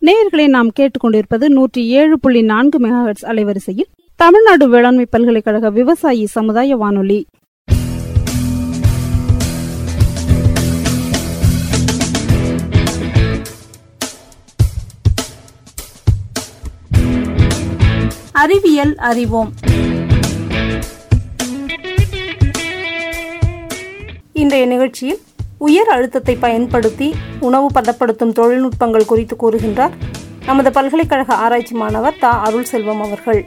நேயர்களை நாம் கேட்டுக்கொண்டிருப்பது நூற்றி ஏழு புள்ளி நான்கு மெகாஹெட்ஸ் அலைவரிசையில் தமிழ்நாடு வேளாண்மை பல்கலைக்கழக விவசாயி சமுதாய வானொலி அறிவியல் அறிவோம் இன்றைய நிகழ்ச்சியில் உயர் அழுத்தத்தை பயன்படுத்தி உணவு பதப்படுத்தும் தொழில்நுட்பங்கள் குறித்து கூறுகின்றார் நமது பல்கலைக்கழக ஆராய்ச்சி மாணவர் தா அருள் செல்வம் அவர்கள்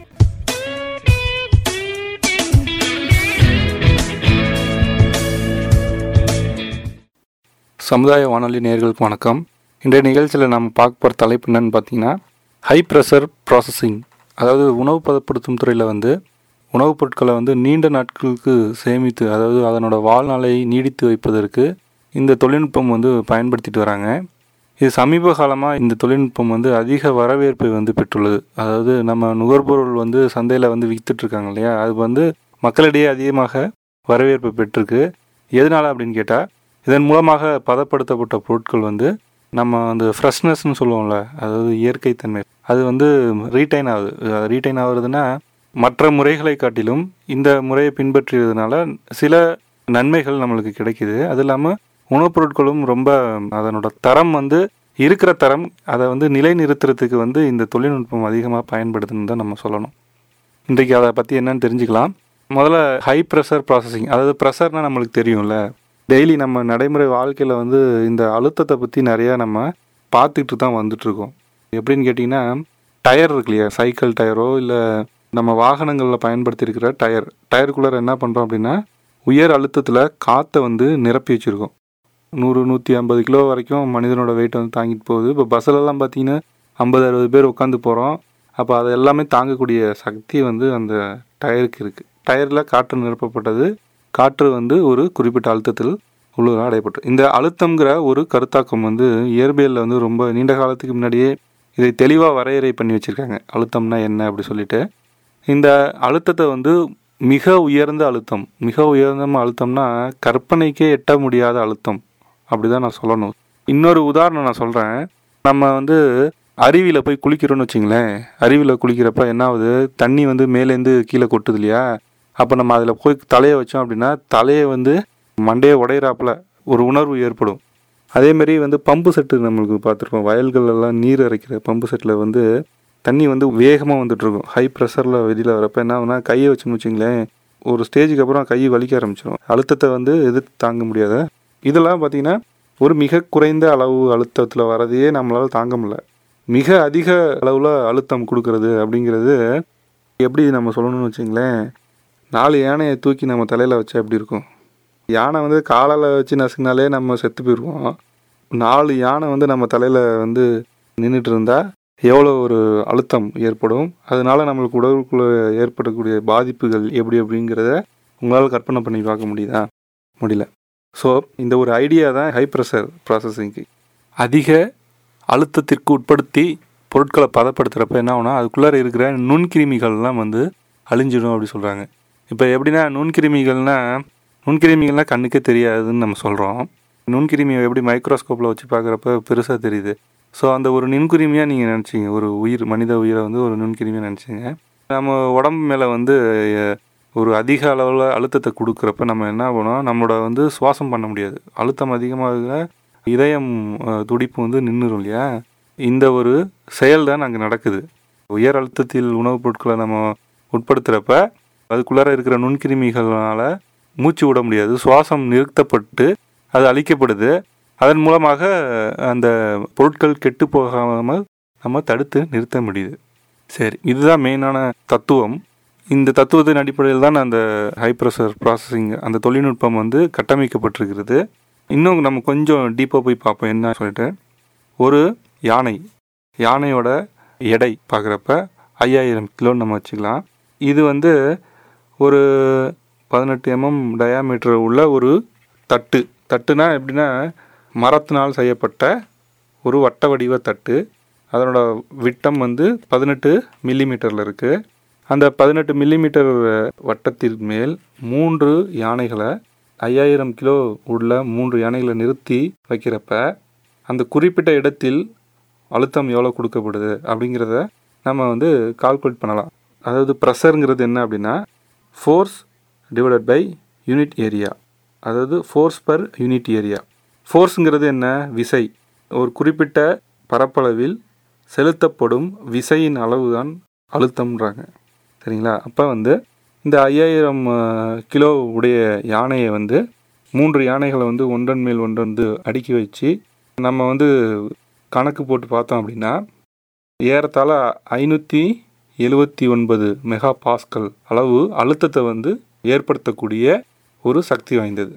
சமுதாய வானொலி நேர்களுக்கு வணக்கம் இன்றைய நிகழ்ச்சியில் நம்ம பார்க்க போகிற தலைப்பு என்னன்னு பார்த்தீங்கன்னா ஹை ப்ரெஷர் ப்ராசஸிங் அதாவது உணவு பதப்படுத்தும் துறையில் வந்து உணவுப் பொருட்களை வந்து நீண்ட நாட்களுக்கு சேமித்து அதாவது அதனோட வாழ்நாளை நீடித்து வைப்பதற்கு இந்த தொழில்நுட்பம் வந்து பயன்படுத்திட்டு வராங்க இது சமீப காலமாக இந்த தொழில்நுட்பம் வந்து அதிக வரவேற்பை வந்து பெற்றுள்ளது அதாவது நம்ம நுகர்பொருள் வந்து சந்தையில் வந்து வித்துட்டு இருக்காங்க இல்லையா அது வந்து மக்களிடையே அதிகமாக வரவேற்பு பெற்றிருக்கு எதனால் அப்படின்னு கேட்டால் இதன் மூலமாக பதப்படுத்தப்பட்ட பொருட்கள் வந்து நம்ம அந்த ஃப்ரெஷ்னஸ்னு சொல்லுவோம்ல அதாவது இயற்கை தன்மை அது வந்து ரீட்டைன் ஆகுது ரீட்டைன் ஆகுறதுன்னா மற்ற முறைகளை காட்டிலும் இந்த முறையை பின்பற்றியதுனால சில நன்மைகள் நம்மளுக்கு கிடைக்குது அது இல்லாமல் உணவுப் பொருட்களும் ரொம்ப அதனோட தரம் வந்து இருக்கிற தரம் அதை வந்து நிலைநிறுத்துறதுக்கு வந்து இந்த தொழில்நுட்பம் அதிகமாக பயன்படுதுன்னு தான் நம்ம சொல்லணும் இன்றைக்கு அதை பற்றி என்னன்னு தெரிஞ்சுக்கலாம் முதல்ல ஹை ப்ரெஷர் ப்ராசஸிங் அதாவது ப்ரெஷர்னால் நம்மளுக்கு தெரியும்ல டெய்லி நம்ம நடைமுறை வாழ்க்கையில் வந்து இந்த அழுத்தத்தை பற்றி நிறையா நம்ம பார்த்துக்கிட்டு தான் வந்துட்டுருக்கோம் எப்படின்னு கேட்டிங்கன்னா டயர் இருக்கு இல்லையா சைக்கிள் டயரோ இல்லை நம்ம வாகனங்களில் பயன்படுத்தியிருக்கிற டயர் டயருக்குள்ளார என்ன பண்ணுறோம் அப்படின்னா உயர் அழுத்தத்தில் காற்றை வந்து நிரப்பி வச்சுருக்கோம் நூறு நூற்றி ஐம்பது கிலோ வரைக்கும் மனிதனோட வெயிட் வந்து தாங்கிட்டு போகுது இப்போ பஸ்ஸிலலாம் பார்த்தீங்கன்னா ஐம்பது அறுபது பேர் உட்காந்து போகிறோம் அப்போ அது எல்லாமே தாங்கக்கூடிய சக்தி வந்து அந்த டயருக்கு இருக்குது டயரில் காற்று நிரப்பப்பட்டது காற்று வந்து ஒரு குறிப்பிட்ட அழுத்தத்தில் உள்ளூராக அடையப்பட்டு இந்த அழுத்தங்கிற ஒரு கருத்தாக்கம் வந்து இயற்பியலில் வந்து ரொம்ப நீண்ட காலத்துக்கு முன்னாடியே இதை தெளிவாக வரையறை பண்ணி வச்சுருக்காங்க அழுத்தம்னா என்ன அப்படி சொல்லிட்டு இந்த அழுத்தத்தை வந்து மிக உயர்ந்த அழுத்தம் மிக உயர்ந்த அழுத்தம்னா கற்பனைக்கே எட்ட முடியாத அழுத்தம் அப்படி தான் நான் சொல்லணும் இன்னொரு உதாரணம் நான் சொல்கிறேன் நம்ம வந்து அருவியில் போய் குளிக்கிறோன்னு வச்சிங்களேன் அருவியில் குளிக்கிறப்ப என்ன ஆகுது தண்ணி வந்து மேலேருந்து கீழே கொட்டுது இல்லையா அப்போ நம்ம அதில் போய் தலையை வச்சோம் அப்படின்னா தலையை வந்து மண்டையை உடையிறாப்புல ஒரு உணர்வு ஏற்படும் அதேமாரி வந்து பம்பு செட்டு நம்மளுக்கு பார்த்துருக்கோம் வயல்களெல்லாம் நீர் இறைக்கிற பம்பு செட்டில் வந்து தண்ணி வந்து வேகமாக வந்துட்டுருக்கும் ஹை ப்ரெஷரில் வெளியில் வரப்போ என்ன ஆகுனா கையை வச்சோம்னு வச்சிங்களேன் ஒரு ஸ்டேஜுக்கு அப்புறம் கை வலிக்க ஆரம்பிச்சிடும் அழுத்தத்தை வந்து எதிர்த்து தாங்க முடியாத இதெல்லாம் பார்த்திங்கன்னா ஒரு மிக குறைந்த அளவு அழுத்தத்தில் வரதையே நம்மளால் தாங்க முடியல மிக அதிக அளவில் அழுத்தம் கொடுக்கறது அப்படிங்கிறது எப்படி நம்ம சொல்லணும்னு வச்சிங்களேன் நாலு யானையை தூக்கி நம்ம தலையில் வச்சா எப்படி இருக்கும் யானை வந்து காலால் வச்சு நசுங்கினாலே நம்ம செத்து போயிடுவோம் நாலு யானை வந்து நம்ம தலையில் வந்து நின்றுட்டு இருந்தால் எவ்வளோ ஒரு அழுத்தம் ஏற்படும் அதனால நம்மளுக்கு உடலுக்குள்ள ஏற்படக்கூடிய பாதிப்புகள் எப்படி அப்படிங்கிறத உங்களால் கற்பனை பண்ணி பார்க்க முடியுதா முடியல ஸோ இந்த ஒரு ஐடியா தான் ஹை ப்ரெஷர் ப்ராசஸிங்க்கு அதிக அழுத்தத்திற்கு உட்படுத்தி பொருட்களை பதப்படுத்துகிறப்ப என்ன ஆகுனா அதுக்குள்ளார இருக்கிற நுண்கிருமிகள்லாம் வந்து அழிஞ்சிடும் அப்படி சொல்கிறாங்க இப்போ எப்படின்னா நுண்கிருமிகள்னால் நுண்கிருமிகள்னால் கண்ணுக்கே தெரியாதுன்னு நம்ம சொல்கிறோம் நுண்கிருமியை எப்படி மைக்ரோஸ்கோப்பில் வச்சு பார்க்குறப்ப பெருசாக தெரியுது ஸோ அந்த ஒரு நுண்கிருமியாக நீங்கள் நினச்சிங்க ஒரு உயிர் மனித உயிரை வந்து ஒரு நுண்கிருமியாக நினச்சிங்க நம்ம உடம்பு மேலே வந்து ஒரு அதிக அளவில் அழுத்தத்தை கொடுக்குறப்ப நம்ம என்ன பண்ணுவோம் நம்மளோட வந்து சுவாசம் பண்ண முடியாது அழுத்தம் அதிகமாக இதயம் துடிப்பு வந்து நின்றுடும் இல்லையா இந்த ஒரு செயல் தான் அங்கே நடக்குது உயர் அழுத்தத்தில் உணவுப் பொருட்களை நம்ம உட்படுத்துகிறப்ப அதுக்குள்ளார இருக்கிற நுண்கிருமிகளால் மூச்சு விட முடியாது சுவாசம் நிறுத்தப்பட்டு அது அழிக்கப்படுது அதன் மூலமாக அந்த பொருட்கள் கெட்டு போகாமல் நம்ம தடுத்து நிறுத்த முடியுது சரி இதுதான் மெயினான தத்துவம் இந்த தத்துவத்தின் அடிப்படையில் தான் அந்த ஹை ப்ரெஷர் ப்ராசஸிங் அந்த தொழில்நுட்பம் வந்து கட்டமைக்கப்பட்டிருக்கிறது இன்னும் நம்ம கொஞ்சம் டீப்பாக போய் பார்ப்போம் என்ன சொல்லிட்டு ஒரு யானை யானையோட எடை பார்க்குறப்ப ஐயாயிரம் கிலோன்னு நம்ம வச்சுக்கலாம் இது வந்து ஒரு பதினெட்டு எம்எம் டயாமீட்டர் உள்ள ஒரு தட்டு தட்டுனா எப்படின்னா மரத்தினால் செய்யப்பட்ட ஒரு வட்ட வடிவ தட்டு அதனோட விட்டம் வந்து பதினெட்டு மில்லிமீட்டரில் இருக்குது அந்த பதினெட்டு மில்லிமீட்டர் வட்டத்தின் மேல் மூன்று யானைகளை ஐயாயிரம் கிலோ உள்ள மூன்று யானைகளை நிறுத்தி வைக்கிறப்ப அந்த குறிப்பிட்ட இடத்தில் அழுத்தம் எவ்வளோ கொடுக்கப்படுது அப்படிங்கிறத நம்ம வந்து கால்குலேட் பண்ணலாம் அதாவது ப்ரெஷருங்கிறது என்ன அப்படின்னா force divided by unit area அதாவது ஃபோர்ஸ் பர் யூனிட் ஏரியா ஃபோர்ஸுங்கிறது என்ன விசை ஒரு குறிப்பிட்ட பரப்பளவில் செலுத்தப்படும் விசையின் அளவு தான் அழுத்தம்ன்றாங்க சரிங்களா அப்போ வந்து இந்த ஐயாயிரம் கிலோ உடைய யானையை வந்து மூன்று யானைகளை வந்து ஒன்றன் மேல் ஒன்று வந்து அடுக்கி வச்சு நம்ம வந்து கணக்கு போட்டு பார்த்தோம் அப்படின்னா ஏறத்தாழ ஐநூற்றி எழுவத்தி ஒன்பது மெகா பாஸ்கல் அளவு அழுத்தத்தை வந்து ஏற்படுத்தக்கூடிய ஒரு சக்தி வாய்ந்தது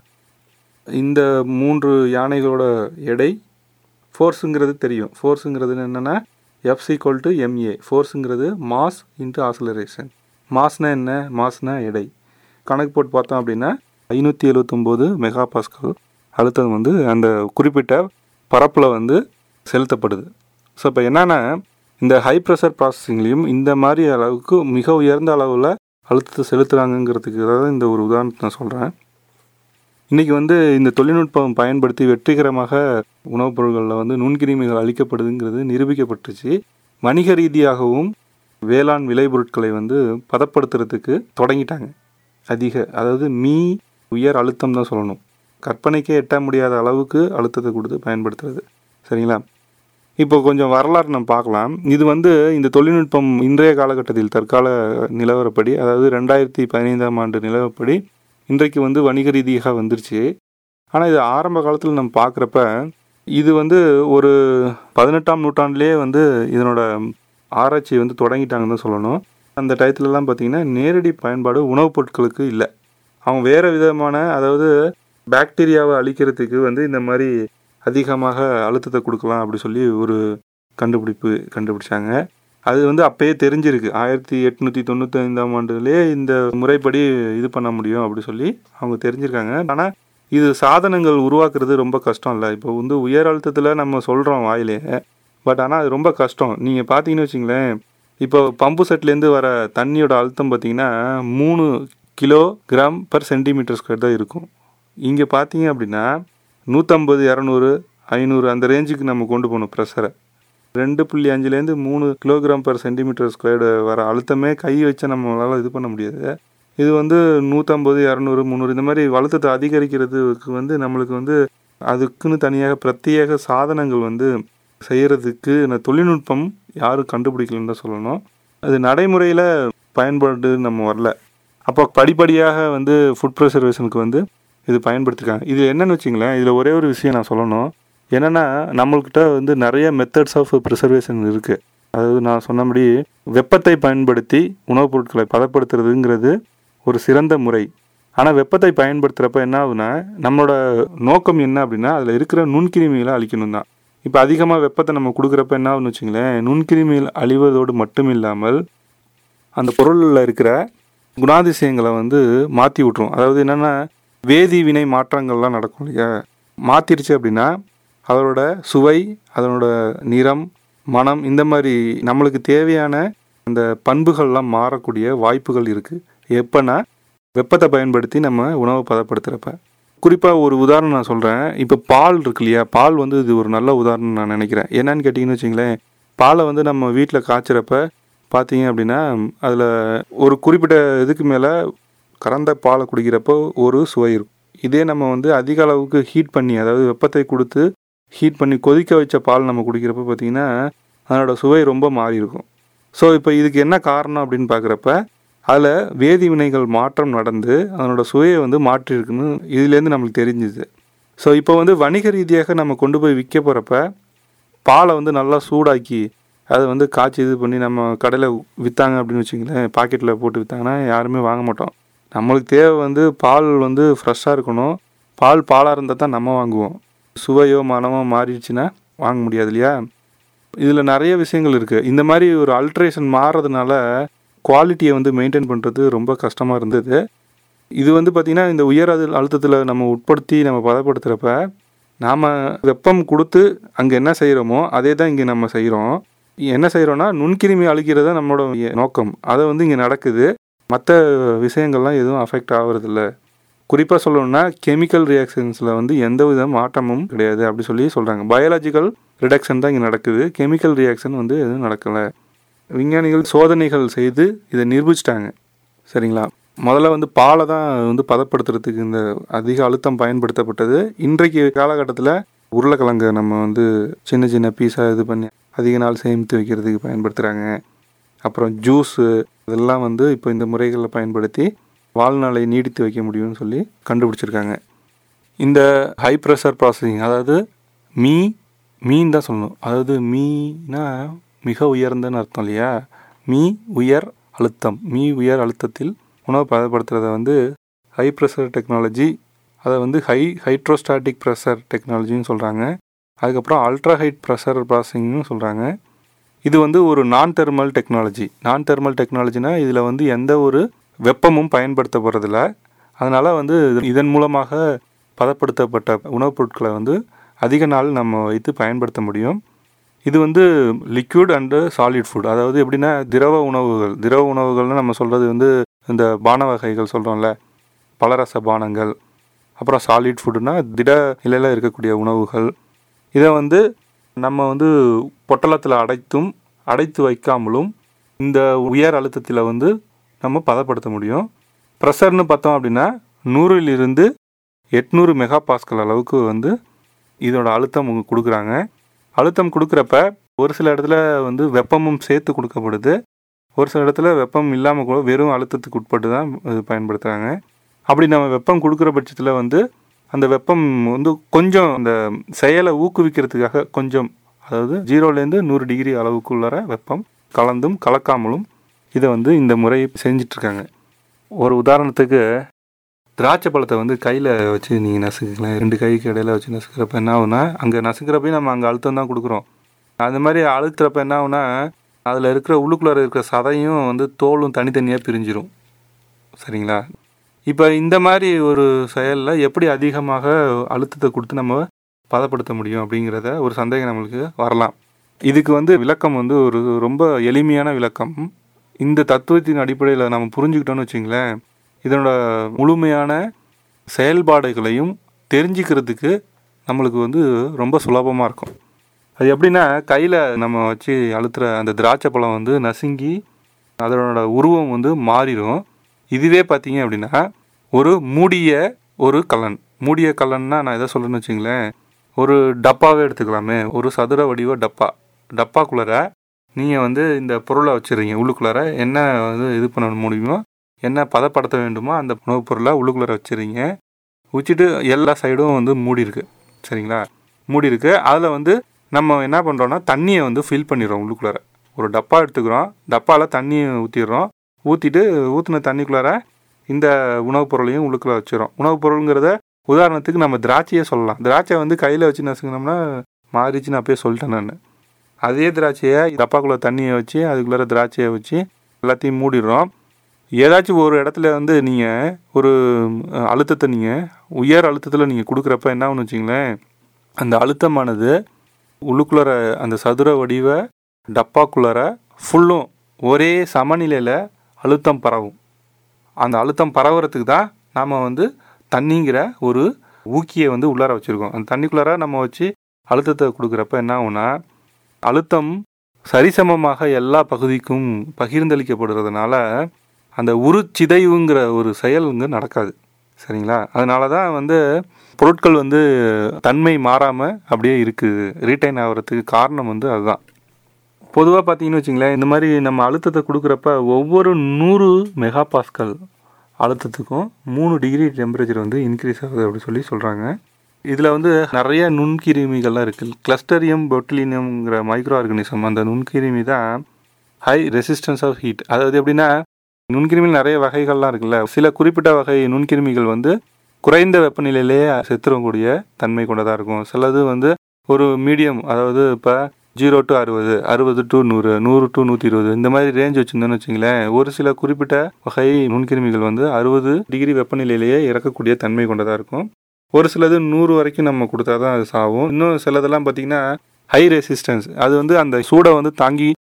இந்த மூன்று யானைகளோட எடை ஃபோர்ஸுங்கிறது தெரியும் ஃபோர்ஸுங்கிறது என்னென்னா எஃப்ஸ் ஈக்குவல் டு எம்ஏ ஃபோர்ஸுங்கிறது மாஸ் இன்ட்டு ஆசிலரேஷன் மாஸ்னா என்ன மாஸ்னா எடை கணக்கு போட்டு பார்த்தோம் அப்படின்னா ஐநூற்றி எழுவத்தொம்போது மெகா பாஸ்கல் அழுத்தம் வந்து அந்த குறிப்பிட்ட பரப்பில் வந்து செலுத்தப்படுது ஸோ இப்போ என்னென்னா இந்த ஹை ப்ரெஷர் ப்ராசஸிங்லேயும் இந்த மாதிரி அளவுக்கு மிக உயர்ந்த அளவில் அழுத்தத்தை செலுத்துகிறாங்கங்கிறதுக்கு தான் இந்த ஒரு உதாரணத்தை நான் சொல்கிறேன் இன்றைக்கி வந்து இந்த தொழில்நுட்பம் பயன்படுத்தி வெற்றிகரமாக உணவுப் பொருட்களில் வந்து நுண்கிருமிகள் அளிக்கப்படுதுங்கிறது நிரூபிக்கப்பட்டுச்சு வணிக ரீதியாகவும் வேளாண் விளைபொருட்களை வந்து பதப்படுத்துறதுக்கு தொடங்கிட்டாங்க அதிக அதாவது மீ உயர் அழுத்தம் தான் சொல்லணும் கற்பனைக்கே எட்ட முடியாத அளவுக்கு அழுத்தத்தை கொடுத்து பயன்படுத்துறது சரிங்களா இப்போ கொஞ்சம் வரலாறு நம்ம பார்க்கலாம் இது வந்து இந்த தொழில்நுட்பம் இன்றைய காலகட்டத்தில் தற்கால நிலவரப்படி அதாவது ரெண்டாயிரத்தி பதினைந்தாம் ஆண்டு நிலவரப்படி இன்றைக்கு வந்து வணிக ரீதியாக வந்துருச்சு ஆனால் இது ஆரம்ப காலத்தில் நம்ம பார்க்குறப்ப இது வந்து ஒரு பதினெட்டாம் நூற்றாண்டுலேயே வந்து இதனோட ஆராய்ச்சி வந்து தொடங்கிட்டாங்கன்னு தான் சொல்லணும் அந்த டயத்துலலாம் பார்த்திங்கன்னா நேரடி பயன்பாடு உணவுப் பொருட்களுக்கு இல்லை அவங்க வேறு விதமான அதாவது பாக்டீரியாவை அழிக்கிறதுக்கு வந்து இந்த மாதிரி அதிகமாக அழுத்தத்தை கொடுக்கலாம் அப்படி சொல்லி ஒரு கண்டுபிடிப்பு கண்டுபிடிச்சாங்க அது வந்து அப்பயே தெரிஞ்சிருக்கு ஆயிரத்தி எட்நூற்றி தொண்ணூற்றி ஐந்தாம் ஆண்டுலேயே இந்த முறைப்படி இது பண்ண முடியும் அப்படி சொல்லி அவங்க தெரிஞ்சிருக்காங்க ஆனால் இது சாதனங்கள் உருவாக்குறது ரொம்ப கஷ்டம் இல்லை இப்போ வந்து உயர் அழுத்தத்தில் நம்ம சொல்கிறோம் வாயிலே பட் ஆனால் அது ரொம்ப கஷ்டம் நீங்கள் பார்த்தீங்கன்னு வச்சிங்களேன் இப்போ பம்பு செட்லேருந்து வர தண்ணியோட அழுத்தம் பார்த்தீங்கன்னா மூணு kilo gram per centimetre square தான் இருக்கும் இங்கே பார்த்தீங்க அப்படின்னா நூற்றம்பது இரநூறு ஐநூறு அந்த ரேஞ்சுக்கு நம்ம கொண்டு போகணும் ப்ரெஷரை ரெண்டு புள்ளி அஞ்சுலேருந்து மூணு கிலோகிராம் பர் சென்டிமீட்டர் ஸ்கொயர்டு வர அழுத்தமே கை வச்சு நம்மளால் இது பண்ண முடியாது இது வந்து நூற்றம்பது இரநூறு முந்நூறு இந்த மாதிரி அழுத்தத்தை அதிகரிக்கிறதுக்கு வந்து நம்மளுக்கு வந்து அதுக்குன்னு தனியாக பிரத்யேக சாதனங்கள் வந்து செய்கிறதுக்கு இந்த தொழில்நுட்பம் யாரும் கண்டுபிடிக்கலன்னு தான் சொல்லணும் அது நடைமுறையில் பயன்பாடு நம்ம வரல அப்போ படிப்படியாக வந்து ஃபுட் ப்ரிசர்வேஷனுக்கு வந்து இது பயன்படுத்திருக்காங்க இது என்னென்னு வச்சிங்களேன் இதில் ஒரே ஒரு விஷயம் நான் சொல்லணும் என்னென்னா நம்மள்கிட்ட வந்து நிறைய மெத்தட்ஸ் ஆஃப் ப்ரிசர்வேஷன் இருக்குது அதாவது நான் சொன்னபடி வெப்பத்தை பயன்படுத்தி உணவுப் பொருட்களை பதப்படுத்துறதுங்கிறது ஒரு சிறந்த முறை ஆனால் வெப்பத்தை பயன்படுத்துகிறப்ப என்ன ஆகுதுன்னா நம்மளோட நோக்கம் என்ன அப்படின்னா அதில் இருக்கிற நுண்கிருமிகளை அழிக்கணும் தான் இப்போ அதிகமாக வெப்பத்தை நம்ம கொடுக்குறப்ப என்ன ஆகுதுன்னு வச்சுங்களேன் நுண்கிருமிகள் அழிவதோடு மட்டும் இல்லாமல் அந்த பொருளில் இருக்கிற குணாதிசயங்களை வந்து மாற்றி விட்ரும் அதாவது என்னென்னா வேதி வினை மாற்றங்கள்லாம் நடக்கும் இல்லையா மாற்றிருச்சு அப்படின்னா அதோட சுவை அதனோட நிறம் மனம் இந்த மாதிரி நம்மளுக்கு தேவையான அந்த பண்புகள்லாம் மாறக்கூடிய வாய்ப்புகள் இருக்குது எப்போனா வெப்பத்தை பயன்படுத்தி நம்ம உணவை பதப்படுத்துகிறப்ப குறிப்பாக ஒரு உதாரணம் நான் சொல்கிறேன் இப்போ பால் இருக்கு இல்லையா பால் வந்து இது ஒரு நல்ல உதாரணம் நான் நினைக்கிறேன் என்னன்னு கேட்டிங்கன்னு வச்சிங்களேன் பாலை வந்து நம்ம வீட்டில் காய்ச்சறப்ப பார்த்தீங்க அப்படின்னா அதில் ஒரு குறிப்பிட்ட இதுக்கு மேலே கறந்த பாலை குடிக்கிறப்போ ஒரு சுவை இருக்கும் இதே நம்ம வந்து அதிக அளவுக்கு ஹீட் பண்ணி அதாவது வெப்பத்தை கொடுத்து ஹீட் பண்ணி கொதிக்க வச்ச பால் நம்ம குடிக்கிறப்ப பார்த்திங்கன்னா அதனோட சுவை ரொம்ப மாறி இருக்கும் ஸோ இப்போ இதுக்கு என்ன காரணம் அப்படின்னு பார்க்குறப்ப அதில் வேதி வினைகள் மாற்றம் நடந்து அதனோட சுவையை வந்து மாற்றிருக்குன்னு இதுலேருந்து நம்மளுக்கு தெரிஞ்சுது ஸோ இப்போ வந்து வணிக ரீதியாக நம்ம கொண்டு போய் விற்க போகிறப்ப பாலை வந்து நல்லா சூடாக்கி அதை வந்து காய்ச்சி இது பண்ணி நம்ம கடையில் விற்றாங்க அப்படின்னு வச்சிங்களேன் பாக்கெட்டில் போட்டு விற்றாங்கன்னா யாருமே வாங்க மாட்டோம் நம்மளுக்கு தேவை வந்து பால் வந்து ஃப்ரெஷ்ஷாக இருக்கணும் பால் பாலாக இருந்தால் தான் நம்ம வாங்குவோம் சுவையோ மனமோ மாறிடுச்சுன்னா வாங்க முடியாது இல்லையா இதில் நிறைய விஷயங்கள் இருக்குது இந்த மாதிரி ஒரு அல்ட்ரேஷன் மாறுறதுனால குவாலிட்டியை வந்து மெயின்டைன் பண்ணுறது ரொம்ப கஷ்டமாக இருந்தது இது வந்து பார்த்திங்கன்னா இந்த உயர் அது அழுத்தத்தில் நம்ம உட்படுத்தி நம்ம பதப்படுத்துகிறப்ப நாம் வெப்பம் கொடுத்து அங்கே என்ன செய்கிறோமோ அதே தான் இங்கே நம்ம செய்கிறோம் என்ன செய்கிறோன்னா நுண்கிருமி அழிக்கிறது தான் நம்மளோட நோக்கம் அதை வந்து இங்கே நடக்குது மற்ற விஷயங்கள்லாம் எதுவும் அஃபெக்ட் ஆகுறதில்ல குறிப்பாக சொல்லணும்னா கெமிக்கல் ரியாக்ஷன்ஸில் வந்து எந்த வித மாற்றமும் கிடையாது அப்படி சொல்லி சொல்கிறாங்க பயாலஜிக்கல் ரிடக்ஷன் தான் இங்கே நடக்குது கெமிக்கல் ரியாக்ஷன் வந்து எதுவும் நடக்கலை விஞ்ஞானிகள் சோதனைகள் செய்து இதை நிரூபிச்சிட்டாங்க சரிங்களா முதல்ல வந்து பாலை தான் வந்து பதப்படுத்துறதுக்கு இந்த அதிக அழுத்தம் பயன்படுத்தப்பட்டது இன்றைக்கு காலகட்டத்தில் உருளைக்கிழங்கை நம்ம வந்து சின்ன சின்ன பீஸாக இது பண்ணி அதிக நாள் சேமித்து வைக்கிறதுக்கு பயன்படுத்துகிறாங்க அப்புறம் ஜூஸு இதெல்லாம் வந்து இப்போ இந்த முறைகளை பயன்படுத்தி வாழ்நாளை நீடித்து வைக்க முடியும்னு சொல்லி கண்டுபிடிச்சிருக்காங்க இந்த ஹை ப்ரெஷர் ப்ராசஸிங் அதாவது மீ மீன் தான் சொல்லணும் அதாவது மீனா மிக உயர்ந்தன்னு அர்த்தம் இல்லையா மீ உயர் அழுத்தம் மீ உயர் அழுத்தத்தில் உணவு பதப்படுத்துறத வந்து ஹை ப்ரெஷர் டெக்னாலஜி அதை வந்து ஹை ஹைட்ரோஸ்டாட்டிக் ப்ரெஷர் டெக்னாலஜின்னு சொல்கிறாங்க அதுக்கப்புறம் அல்ட்ரா ஹைட் ப்ரெஷர் ப்ராசஸிங்னு சொல்கிறாங்க இது வந்து ஒரு non thermal technology non thermal டெக்னாலஜினா இதில் வந்து எந்த ஒரு வெப்பமும் பயன்படுத்தப்படுறதில்ல அதனால் வந்து இது- இதன் மூலமாக பதப்படுத்தப்பட்ட உணவுப் பொருட்களை வந்து அதிக நாள் நம்ம வைத்து பயன்படுத்த முடியும் இது வந்து லிக்விட் அண்டு சாலிட் ஃபுட் அதாவது எப்படின்னா திரவ உணவுகள் திரவ உணவுகள்னு நம்ம சொல்கிறது வந்து இந்த பான வகைகள் சொல்கிறோம்ல பலரச பானங்கள் அப்புறம் சாலிட் ஃபுட்டுனா திட நிலையில் இருக்கக்கூடிய உணவுகள் இதை வந்து நம்ம வந்து பொட்டலத்தில் அடைத்தும் அடைத்து வைக்காமலும் இந்த உயர் அழுத்தத்தில் வந்து நம்ம பதப்படுத்த முடியும் ப்ரெஷர்னு பார்த்தோம் அப்படின்னா நூறிலிருந்து எட்நூறு மெகா பாஸ்கல் அளவுக்கு வந்து இதோட அழுத்தம் உங்க கொடுக்குறாங்க அழுத்தம் கொடுக்குறப்ப ஒரு சில இடத்துல வந்து வெப்பமும் சேர்த்து கொடுக்கப்படுது ஒரு சில இடத்துல வெப்பம் இல்லாமல் கூட வெறும் அழுத்தத்துக்கு உட்பட்டு தான் இது பயன்படுத்துகிறாங்க அப்படி நம்ம வெப்பம் கொடுக்குற பட்சத்தில் வந்து அந்த வெப்பம் வந்து கொஞ்சம் அந்த செயலை ஊக்குவிக்கிறதுக்காக கொஞ்சம் அதாவது ஜீரோலேருந்து நூறு டிகிரி அளவுக்குள்ளார வெப்பம் கலந்தும் கலக்காமலும் இதை வந்து இந்த முறை செஞ்சிட்ருக்காங்க ஒரு உதாரணத்துக்கு திராட்சை பழத்தை வந்து கையில் வச்சு நீங்கள் நசுக்கலாம் ரெண்டு கைக்கு இடையில வச்சு நசுக்கிறப்ப என்ன ஆகுனா அங்கே நசுக்கிறப்பையும் நம்ம அங்கே அழுத்தம் தான் கொடுக்குறோம் அந்த மாதிரி அழுத்துறப்ப என்ன ஆகுனா அதில் இருக்கிற உள்ளுக்குள்ளார இருக்கிற சதையும் வந்து தோலும் தனித்தனியாக பிரிஞ்சிரும் சரிங்களா இப்போ இந்த மாதிரி ஒரு செயலில் எப்படி அதிகமாக அழுத்தத்தை கொடுத்து நம்ம பதப்படுத்த முடியும் அப்படிங்கிறத ஒரு சந்தேகம் நம்மளுக்கு வரலாம் இதுக்கு வந்து விளக்கம் வந்து ஒரு ரொம்ப எளிமையான விளக்கம் இந்த தத்துவத்தின் அடிப்படையில் நம்ம புரிஞ்சுக்கிட்டோம்னு வச்சுங்களேன் இதனோட முழுமையான செயல்பாடுகளையும் தெரிஞ்சுக்கிறதுக்கு நம்மளுக்கு வந்து ரொம்ப சுலபமாக இருக்கும் அது எப்படின்னா கையில் நம்ம வச்சு அழுத்துற அந்த திராட்சை பழம் வந்து நசுங்கி அதனோட உருவம் வந்து மாறிடும் இதுவே பார்த்தீங்க அப்படின்னா ஒரு மூடிய ஒரு கலன் மூடிய கலன்னா நான் எதை சொல்கிறேன்னு வச்சுங்களேன் ஒரு டப்பாவே எடுத்துக்கலாமே ஒரு சதுர வடிவ டப்பா டப்பாக்குள்ளார நீங்கள் வந்து இந்த பொருளை வச்சுருங்க உள்ளுக்குள்ளார என்ன வந்து இது பண்ண முடியுமோ என்ன பதப்படுத்த வேண்டுமோ அந்த உணவுப் பொருளை உள்ளுக்குள்ளார வச்சுருங்க வச்சுட்டு எல்லா சைடும் வந்து மூடி இருக்கு சரிங்களா மூடி இருக்கு அதில் வந்து நம்ம என்ன பண்ணுறோன்னா தண்ணியை வந்து ஃபில் பண்ணிடுறோம் உள்ளுக்குள்ளார ஒரு டப்பா எடுத்துக்கிறோம் டப்பாவில் தண்ணியை ஊற்றிடுறோம் ஊற்றிட்டு ஊற்றின தண்ணிக்குள்ளார இந்த உணவுப் பொருளையும் உள்ளுக்குள்ள வச்சிடும் உணவுப் பொருளுங்கிறத உதாரணத்துக்கு நம்ம திராட்சையே சொல்லலாம் திராட்சை வந்து கையில் வச்சு நசுங்கினோம்னா மாறிச்சுன்னு அப்பயே சொல்லிட்டேன் நான் அதே திராட்சையை டப்பாக்குள்ளே தண்ணியை வச்சு அதுக்குள்ளார திராட்சையை வச்சு எல்லாத்தையும் மூடிடுறோம் ஏதாச்சும் ஒரு இடத்துல வந்து நீங்கள் ஒரு அஹ், அழுத்தத்தை நீங்கள் உயர் அழுத்தத்தில் நீங்கள் கொடுக்குறப்ப என்ன ஒன்று வச்சிங்களேன் அந்த அழுத்தமானது உள்ளுக்குள்ளார அந்த சதுர வடிவ டப்பாக்குள்ளார ஃபுல்லும் ஒரே சமநிலையில் அழுத்தம் பரவும் அந்த அழுத்தம் பரவுறதுக்கு தான் நாம் வந்து தண்ணிங்கிற ஒரு ஊக்கியை வந்து உள்ளார வச்சுருக்கோம் அந்த தண்ணிக்குள்ளார நம்ம வச்சு அழுத்தத்தை கொடுக்குறப்ப என்ன ஆகும்னா அழுத்தம் சரிசமமாக எல்லா பகுதிக்கும் பகிர்ந்தளிக்கப்படுறதுனால அந்த உருச்சிதைவுங்கிற ஒரு செயல் இங்கே நடக்காது சரிங்களா அதனால தான் வந்து பொருட்கள் வந்து தன்மை மாறாமல் அப்படியே இருக்குது ரீட்டைன் ஆகிறதுக்கு காரணம் வந்து அதுதான் பொதுவாக பார்த்தீங்கன்னு வச்சுங்களேன் இந்த மாதிரி நம்ம அழுத்தத்தை கொடுக்குறப்ப ஒவ்வொரு நூறு மெகா பாஸ்கல் அழுத்தத்துக்கும் மூணு டிகிரி டெம்பரேச்சர் வந்து இன்க்ரீஸ் ஆகுது அப்படி சொல்லி சொல்கிறாங்க இதில் வந்து நிறைய நுண்கிருமிகள்லாம் இருக்குது கிளஸ்டரியம் பொட்டிலினியம்ங்கிற மைக்ரோ ஆர்கனிசம் அந்த நுண்கிருமி தான் ஹை ரெசிஸ்டன்ஸ் ஆஃப் ஹீட் அதாவது எப்படின்னா நுண்கிருமிகள் நிறைய வகைகள்லாம் இருக்குல்ல சில குறிப்பிட்ட வகை நுண்கிருமிகள் வந்து குறைந்த வெப்பநிலையிலேயே செத்துறக்கூடிய தன்மை கொண்டதாக இருக்கும் சிலது வந்து ஒரு மீடியம் அதாவது இப்போ ஜீரோ டு அறுபது அறுபது டு நூறு நூறு டு நூற்றி இருபது இந்த மாதிரி ரேஞ்ச் வச்சுருந்தோன்னு வச்சுங்களேன் ஒரு சில குறிப்பிட்ட வகை நுண்கிருமிகள் வந்து அறுபது டிகிரி வெப்பநிலையிலேயே இறக்கக்கூடிய தன்மை கொண்டதாக இருக்கும் ஒரு சிலது நூறு வரைக்கும் நம்ம கொடுத்தா தான் அது சாகும் இன்னும் சிலதெல்லாம் பார்த்தீங்கன்னா ஹை ரெசிஸ்டன்ஸ் அது வந்து அந்த சூடை வந்து தாங்கி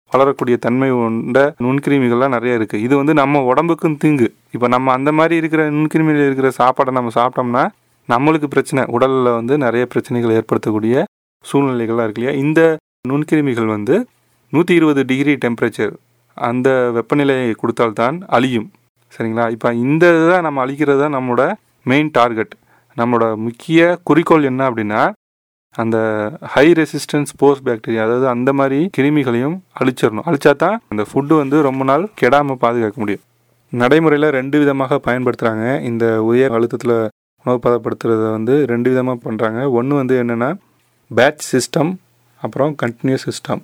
வளரக்கூடிய தன்மை கொண்ட நுண்கிருமிகள்லாம் நிறைய இருக்குது இது வந்து நம்ம உடம்புக்கும் தீங்கு இப்போ நம்ம அந்த மாதிரி இருக்கிற நுண்கிருமிகள் இருக்கிற சாப்பாடை நம்ம சாப்பிட்டோம்னா நம்மளுக்கு பிரச்சனை உடலில் வந்து நிறைய பிரச்சனைகள் ஏற்படுத்தக்கூடிய சூழ்நிலைகள்லாம் இருக்கு இல்லையா இந்த நுண்கிருமிகள் வந்து நூற்றி இருபது டிகிரி டெம்பரேச்சர் அந்த வெப்பநிலையை கொடுத்தால்தான் அழியும் சரிங்களா இப்போ இந்த இதை நம்ம அழிக்கிறது தான் நம்மளோட மெயின் டார்கெட் நம்மளோட முக்கிய குறிக்கோள் என்ன அப்படின்னா அந்த ஹை ரெசிஸ்டன்ஸ் போஸ்ட் பாக்டீரியா அதாவது அந்த மாதிரி கிருமிகளையும் அழிச்சிடணும் அழிச்சா தான் அந்த ஃபுட்டு வந்து ரொம்ப நாள் கெடாமல் பாதுகாக்க முடியும் நடைமுறையில் ரெண்டு விதமாக பயன்படுத்துகிறாங்க இந்த உயர் அழுத்தத்தில் உணவு பதப்படுத்துறத வந்து ரெண்டு விதமாக பண்ணுறாங்க ஒன்று வந்து என்னென்னா பேட்ச் சிஸ்டம் அப்புறம் கண்டினியூஸ் சிஸ்டம்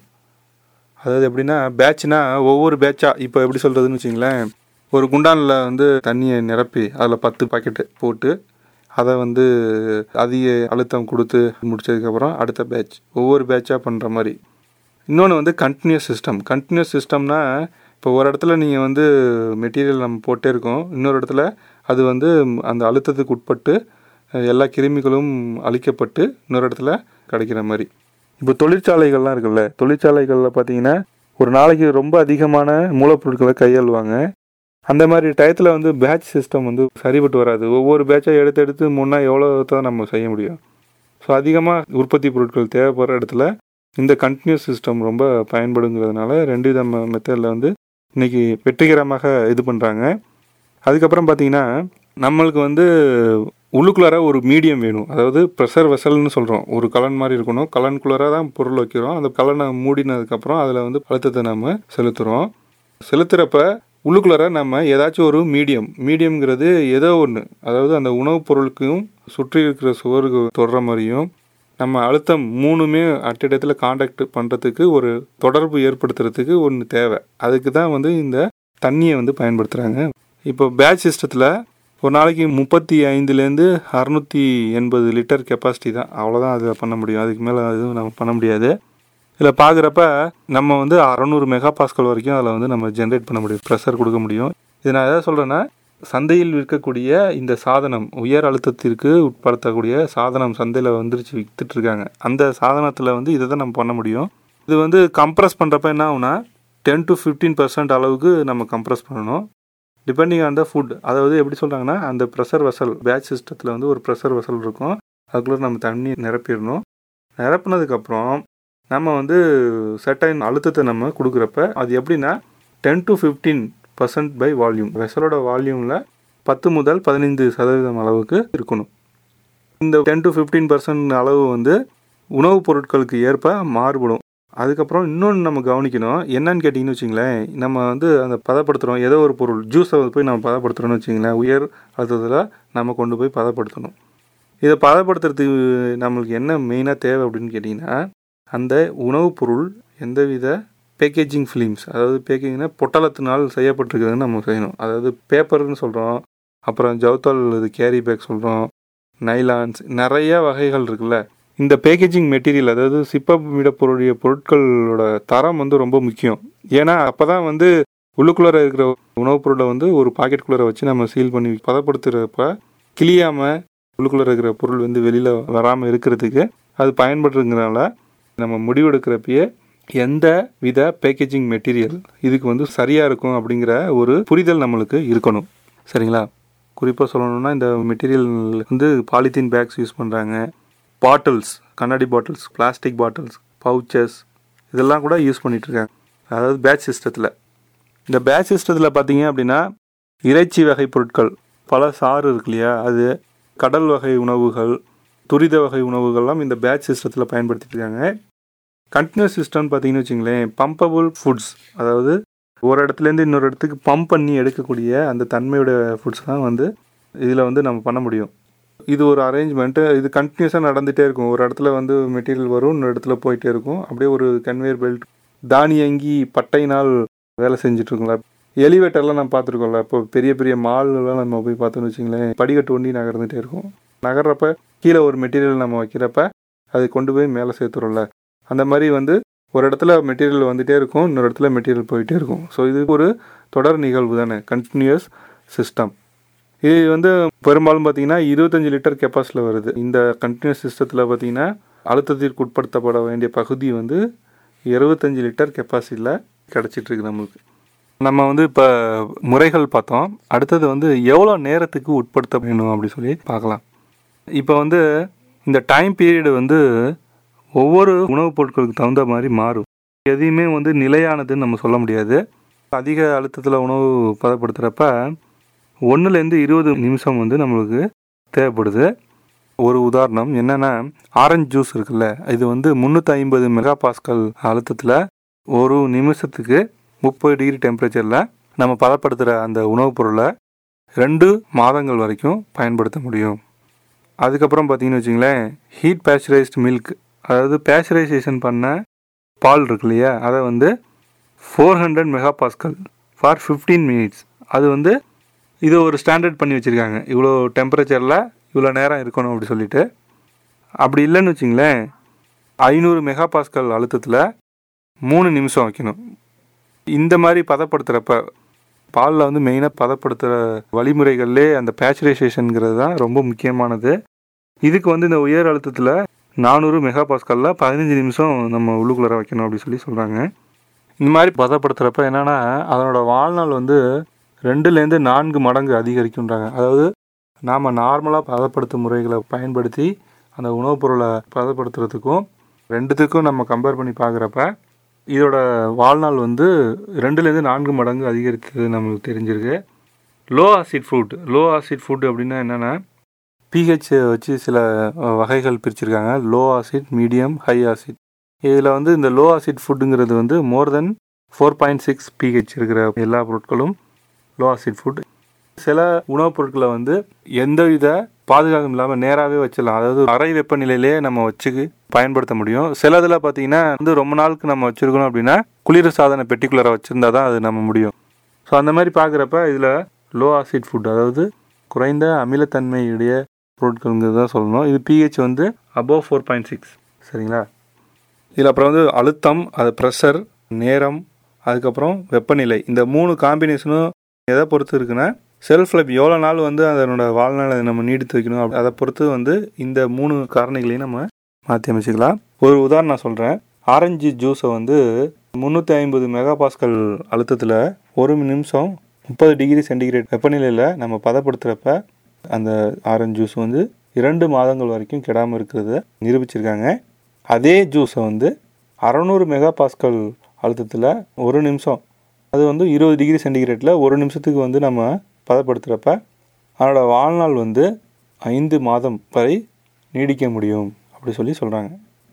அதாவது எப்படின்னா பேட்ச்னா ஒவ்வொரு பேட்சாக இப்போ எப்படி சொல்கிறதுன்னு வச்சிங்களேன் ஒரு குண்டானில் வந்து தண்ணியை நிரப்பி அதில் பத்து பாக்கெட்டு போட்டு அதை வந்து அதிக அழுத்தம் கொடுத்து முடிச்சதுக்கப்புறம் அடுத்த பேட்ச் ஒவ்வொரு பேட்சாக பண்ணுற மாதிரி இன்னொன்று வந்து கண்டினியூஸ் சிஸ்டம் கண்டினியூஸ் சிஸ்டம்னா இப்போ ஒரு இடத்துல நீங்கள் வந்து மெட்டீரியல் நம்ம போட்டே இருக்கோம் இன்னொரு இடத்துல அது வந்து அந்த அழுத்தத்துக்கு உட்பட்டு அஹ், எல்லா கிருமிகளும் அழிக்கப்பட்டு இன்னொரு இடத்துல கிடைக்கிற மாதிரி இப்போ தொழிற்சாலைகள்லாம் இருக்குல்ல தொழிற்சாலைகளில் பார்த்தீங்கன்னா ஒரு நாளைக்கு ரொம்ப அதிகமான மூலப்பொருட்களை கையாளுவாங்க அந்த மாதிரி டயத்தில் வந்து பேட்ச் சிஸ்டம் வந்து சரிபட்டு வராது ஒவ்வொரு பேட்சாக எடுத்து எடுத்து முன்னா எவ்வளோ தான் நம்ம செய்ய முடியும் ஸோ அதிகமாக உற்பத்தி பொருட்கள் தேவைப்படுற இடத்துல இந்த கண்டினியூஸ் சிஸ்டம் ரொம்ப பயன்படுங்கிறதுனால ரெண்டு வித மெத்தடில் வந்து இன்னைக்கு வெற்றிகரமாக இது பண்ணுறாங்க அதுக்கப்புறம் பார்த்தீங்கன்னா நம்மளுக்கு வந்து உள்ளுக்குள்ளார ஒரு மீடியம் வேணும் அதாவது ப்ரெஷர் வெசல்னு சொல்கிறோம் ஒரு கலன் மாதிரி இருக்கணும் கலனுக்குள்ளார தான் பொருள் வைக்கிறோம் அந்த கலனை மூடினதுக்கப்புறம் அதில் வந்து அழுத்தத்தை நம்ம செலுத்துகிறோம் செலுத்துகிறப்ப உள்ளுக்குள்ளார நம்ம ஏதாச்சும் ஒரு மீடியம் மீடியம்ங்கிறது ஏதோ ஒன்று அதாவது அந்த உணவுப் பொருளுக்கும் சுற்றி இருக்கிற சுவருக்கு தொடுற மாதிரியும் நம்ம அழுத்தம் மூணுமே அட்டிடத்தில் காண்டாக்ட் பண்ணுறதுக்கு ஒரு தொடர்பு ஏற்படுத்துறதுக்கு ஒன்று தேவை அதுக்கு தான் வந்து இந்த தண்ணியை வந்து பயன்படுத்துகிறாங்க இப்போ பேட்ச் சிஸ்டத்தில் ஒரு நாளைக்கு முப்பத்தி ஐந்துலேருந்து அறநூற்றி எண்பது லிட்டர் கெப்பாசிட்டி தான் அவ்வளோதான் அதில் பண்ண முடியும் அதுக்கு மேலே எதுவும் நம்ம பண்ண முடியாது இதில் பார்க்குறப்ப நம்ம வந்து அறநூறு மெகா பாஸ்கல் வரைக்கும் அதில் வந்து நம்ம ஜென்ரேட் பண்ண முடியும் ப்ரெஷர் கொடுக்க முடியும் இது நான் எதாவது சொல்கிறேன்னா சந்தையில் விற்கக்கூடிய இந்த சாதனம் உயர் அழுத்தத்திற்கு உட்படுத்தக்கூடிய சாதனம் சந்தையில் வந்துருச்சு வித்துட்டு இருக்காங்க அந்த சாதனத்தில் வந்து இதை தான் நம்ம பண்ண முடியும் இது வந்து கம்ப்ரஸ் பண்ணுறப்ப என்ன ஆகுனா டென் டு ஃபிஃப்டீன் பர்சன்ட் அளவுக்கு நம்ம கம்ப்ரஸ் பண்ணணும் டிபெண்டிங் ஆன் த ஃபுட் அதாவது எப்படி சொல்கிறாங்கன்னா அந்த ப்ரெஷர் வெசல் பேட்ச் சிஸ்டத்தில் வந்து ஒரு ப்ரெஷர் வெசல் இருக்கும் அதுக்குள்ளே நம்ம தண்ணி நிரப்பிடணும் நிரப்புனதுக்கப்புறம் நம்ம வந்து செட்டைன் அழுத்தத்தை நம்ம கொடுக்குறப்ப அது எப்படின்னா ten to fifteen percent by volume வெசலோட வால்யூமில் பத்து முதல் பதினைந்து சதவீதம் அளவுக்கு இருக்கணும் இந்த டென் டு ஃபிஃப்டீன் பர்சன்ட் அளவு வந்து உணவுப் பொருட்களுக்கு ஏற்ப மாறுபடும் அதுக்கப்புறம் இன்னொன்று நம்ம கவனிக்கணும் என்னன்னு கேட்டிங்கன்னு வச்சிங்களேன் நம்ம வந்து அந்த பதப்படுத்துகிறோம் ஏதோ ஒரு பொருள் ஜூஸை போய் நம்ம பதப்படுத்துகிறோம்னு வச்சிங்களேன் உயர் அழுத்தத்தில் நம்ம கொண்டு போய் பதப்படுத்தணும் இதை பதப்படுத்துறதுக்கு நம்மளுக்கு என்ன மெயினாக தேவை அப்படின்னு கேட்டிங்கன்னா அந்த உணவுப் பொருள் எந்தவித பேக்கேஜிங் ஃபிலிம்ஸ் அதாவது பேக்கேஜிங்னா பொட்டலத்தினால் செய்யப்பட்டிருக்குதுன்னு நம்ம செய்யணும் அதாவது பேப்பர்னு சொல்கிறோம் அப்புறம் ஜவுத்தால் இது கேரி பேக் சொல்கிறோம் நைலான்ஸ் நிறைய வகைகள் இருக்குல்ல இந்த பேக்கேஜிங் மெட்டீரியல் அதாவது சிப்பமிடப்பொருடைய பொருட்களோட தரம் வந்து ரொம்ப முக்கியம் ஏன்னா அப்போ தான் வந்து உள்ளுக்குள்ளார இருக்கிற உணவுப் பொருளை வந்து ஒரு பாக்கெட்டுக்குள்ளார வச்சு நம்ம சீல் பண்ணி பதப்படுத்துகிறப்ப கிளியாமல் உள்ளுக்குள்ளார இருக்கிற பொருள் வந்து வெளியில் வராமல் இருக்கிறதுக்கு அது பயன்படுறதுனால நம்ம முடிவெடுக்கிறப்பயே எந்த வித பேக்கேஜிங் மெட்டீரியல் இதுக்கு வந்து சரியாக இருக்கும் அப்படிங்கிற ஒரு புரிதல் நம்மளுக்கு இருக்கணும் சரிங்களா குறிப்பாக சொல்லணும்னா இந்த மெட்டீரியல் வந்து பாலித்தீன் பேக்ஸ் யூஸ் பண்ணுறாங்க பாட்டில்ஸ் கண்ணாடி பாட்டில்ஸ் பிளாஸ்டிக் பாட்டில்ஸ் பவுச்சஸ் இதெல்லாம் கூட யூஸ் பண்ணிட்டு இருக்காங்க அதாவது பேட்ச் சிஸ்டத்தில் இந்த பேட்ச் சிஸ்டத்தில் பார்த்தீங்க அப்படின்னா இறைச்சி வகை பொருட்கள் பல சாறு இருக்கு இல்லையா அது கடல் வகை உணவுகள் துரித வகை உணவுகள்லாம் இந்த பேட்ச் சிஸ்டத்தில் பயன்படுத்திட்டு இருக்காங்க கண்டினியூஸ் சிஸ்டம்னு பார்த்தீங்கன்னு வச்சுங்களேன் பம்பபிள் ஃபுட்ஸ் அதாவது ஒரு இடத்துலேருந்து இன்னொரு இடத்துக்கு பம்ப் பண்ணி எடுக்கக்கூடிய அந்த தன்மையோட ஃபுட்ஸ் தான் வந்து இதில் வந்து நம்ம பண்ண முடியும் இது ஒரு அரேஞ்ச்மெண்ட்டு இது கண்டினியூஸாக நடந்துகிட்டே இருக்கும் ஒரு இடத்துல வந்து மெட்டீரியல் வரும் இன்னொரு இடத்துல போயிட்டே இருக்கும் அப்படியே ஒரு கன்வேயர் பெல்ட் தானியங்கி பட்டையினால் வேலை செஞ்சுட்டு இருக்குங்களா எலிவேட்டர்லாம் நம்ம பார்த்துருக்கோம்ல இப்போ பெரிய பெரிய மால்லாம் நம்ம போய் பார்த்தோன்னு வச்சுங்களேன் படிக்கட்டு ஒண்டி நகர்ந்துட்டே இருக்கும் நகர்றப்ப கீழே ஒரு மெட்டீரியல் நம்ம வைக்கிறப்ப அதை கொண்டு போய் மேலே சேர்த்துறோம்ல அந்த மாதிரி வந்து ஒரு இடத்துல மெட்டீரியல் வந்துகிட்டே இருக்கும் இன்னொரு இடத்துல மெட்டீரியல் போயிட்டே இருக்கும் ஸோ இது ஒரு தொடர் நிகழ்வு தானே கண்டினியூஸ் சிஸ்டம் இது வந்து பெரும்பாலும் பார்த்தீங்கன்னா இருபத்தஞ்சி லிட்டர் கெப்பாசிட்டியில் வருது இந்த கண்டினியூஸ் சிஸ்டத்தில் பார்த்தீங்கன்னா அழுத்தத்திற்கு உட்படுத்தப்பட வேண்டிய பகுதி வந்து இருபத்தஞ்சி லிட்டர் கெப்பாசிட்டியில் கிடச்சிட்ருக்கு நம்மளுக்கு நம்ம வந்து இப்போ முறைகள் பார்த்தோம் அடுத்தது வந்து எவ்வளோ நேரத்துக்கு உட்படுத்த வேணும் அப்படி சொல்லி பார்க்கலாம் இப்போ வந்து இந்த டைம் பீரியடு வந்து ஒவ்வொரு உணவுப் பொருட்களுக்கு தகுந்த மாதிரி மாறும் எதையுமே வந்து நிலையானதுன்னு நம்ம சொல்ல முடியாது அதிக அழுத்தத்தில் உணவு பதப்படுத்துகிறப்ப ஒன்றுலேருந்து இருபது நிமிஷம் வந்து நம்மளுக்கு தேவைப்படுது ஒரு உதாரணம் என்னென்னா ஆரஞ்சு ஜூஸ் இருக்குல்ல இது வந்து முந்நூற்றி ஐம்பது மெகா பாஸ்கல் அழுத்தத்தில் ஒரு நிமிஷத்துக்கு முப்பது டிகிரி டெம்பரேச்சரில் நம்ம பதப்படுத்துகிற அந்த உணவுப் பொருளை ரெண்டு மாதங்கள் வரைக்கும் பயன்படுத்த முடியும் அதுக்கப்புறம் பார்த்தீங்கன்னு வச்சிங்களேன் ஹீட் பேஸ்சரைஸ்டு மில்க் அதாவது பேஸ்சரைசேஷன் பண்ண பால் இருக்கு இல்லையா அதை வந்து four hundred mega pascal for fifteen minutes அது வந்து இது ஒரு ஸ்டாண்டர்ட் பண்ணி வச்சுருக்காங்க இவ்வளோ டெம்பரேச்சரில் இவ்வளோ நேரம் இருக்கணும் அப்படி சொல்லிட்டு அப்படி இல்லைன்னு வச்சிங்களேன் ஐநூறு மெகா பாஸ்கல் அழுத்தத்தில் மூணு நிமிஷம் வைக்கணும் இந்த மாதிரி பதப்படுத்துகிறப்ப பாலில் வந்து மெயினாக பதப்படுத்துகிற வழிமுறைகள்லே அந்த பேச்சுரைசேஷனுங்கிறது தான் ரொம்ப முக்கியமானது இதுக்கு வந்து இந்த உயர் அழுத்தத்தில் நானூறு மெகா பாஸ்கலில் பதினஞ்சு நிமிஷம் நம்ம உள்ளுக்குள்ளே வைக்கணும் அப்படி சொல்லி சொல்கிறாங்க இந்த மாதிரி பதப்படுத்துகிறப்ப என்னென்னா அதனோட வாழ்நாள் வந்து ரெண்டுலேருந்து நான்கு மடங்கு அதிகரிக்குன்றாங்க அதாவது நாம் நார்மலாக பதப்படுத்தும் முறைகளை பயன்படுத்தி அந்த உணவுப் பொருளை பதப்படுத்துறதுக்கும் ரெண்டுத்துக்கும் நம்ம கம்பேர் பண்ணி பார்க்குறப்ப இதோட வாழ்நாள் வந்து ரெண்டுலேருந்து நான்கு மடங்கு அதிகரிக்குது நம்மளுக்கு தெரிஞ்சிருக்கு low acid food low acid food அப்படின்னா என்னென்னா பிஹெச் வச்சு சில வகைகள் பிரிச்சிருக்காங்க low acid medium high acid இதில் வந்து இந்த லோ ஆசிட் ஃபுட்டுங்கிறது வந்து more than four point six pH இருக்கிற எல்லா பொருட்களும் லோ ஆசிட் ஃபுட் சில உணவுப் பொருட்களை வந்து எந்தவித பாதுகாப்பும் இல்லாமல் நேராகவே வச்சிடலாம் அதாவது அறை வெப்பநிலையிலே நம்ம வச்சு பயன்படுத்த முடியும் சிலதில் பார்த்தீங்கன்னா வந்து ரொம்ப நாளுக்கு நம்ம வச்சுருக்கணும் அப்படின்னா குளிர் சாதன பெட்டிக்குள்ளரை வச்சுருந்தா தான் அது நம்ம முடியும் ஸோ அந்த மாதிரி பார்க்குறப்ப இதில் லோ ஆசிட் ஃபுட் அதாவது குறைந்த அமிலத்தன்மையுடைய பொருட்கள்ங்கிறது தான் சொல்லணும் இது பிஹெச் வந்து அபோவ் ஃபோர் பாயிண்ட் சிக்ஸ் சரிங்களா இதில் அப்புறம் வந்து அழுத்தம் அது ப்ரெஷர் நேரம் அதுக்கப்புறம் வெப்பநிலை இந்த மூணு காம்பினேஷனும் எதை பொறுத்து இருக்குன்னா செல்ஃப் லைஃப் எவ்வளோ நாள் வந்து அதனோட வாழ்நாளை நம்ம நீடித்து வைக்கணும் அப்படி அதை பொறுத்து வந்து இந்த மூணு காரணிகளையும் நம்ம மாற்றி அமைச்சிக்கலாம் ஒரு உதாரணம் நான் சொல்கிறேன் ஆரஞ்சு ஜூஸை வந்து முந்நூற்றி ஐம்பது மெகா பாஸ்கல் அழுத்தத்தில் ஒரு நிமிஷம் முப்பது டிகிரி சென்டிகிரேட் வெப்பநிலையில் நம்ம பதப்படுத்துகிறப்ப அந்த ஆரஞ்சு ஜூஸ் வந்து இரண்டு மாதங்கள் வரைக்கும் கெடாமல் இருக்கிறத நிரூபிச்சிருக்காங்க அதே ஜூஸை வந்து அறநூறு மெகா பாஸ்கல் அழுத்தத்தில் ஒரு நிமிஷம் அது வந்து இருபது டிகிரி சென்டிகிரேட்டில் ஒரு நிமிஷத்துக்கு வந்து நம்ம பதப்படுத்துகிறப்ப அதனோட வாழ்நாள் வந்து ஐந்து மாதம் வரை நீடிக்க முடியும் அப்படி சொல்லி சொல்கிறாங்க